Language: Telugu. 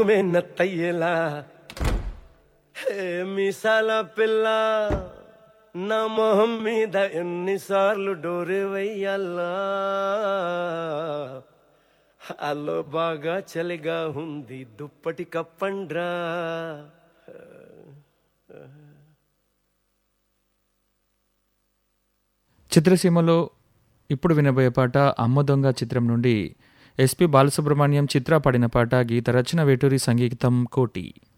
నత్తయ్యేలా హే మీసాల పిల్ల నా మొహం మీద ఎన్నిసార్లు డోరే వెయ్యాలా అల్లో బాగా చలిగా ఉంది దుప్పటి కప్పండ్రా చిత్రసీమలో ఇప్పుడు వినబోయే పాట అమ్మ దొంగ చిత్రం నుండి ఎస్పి బాలసుబ్రహ్మణ్యం చిత్ర పాడిన పాట గీత రచన వేటూరి సంగీతం కోటి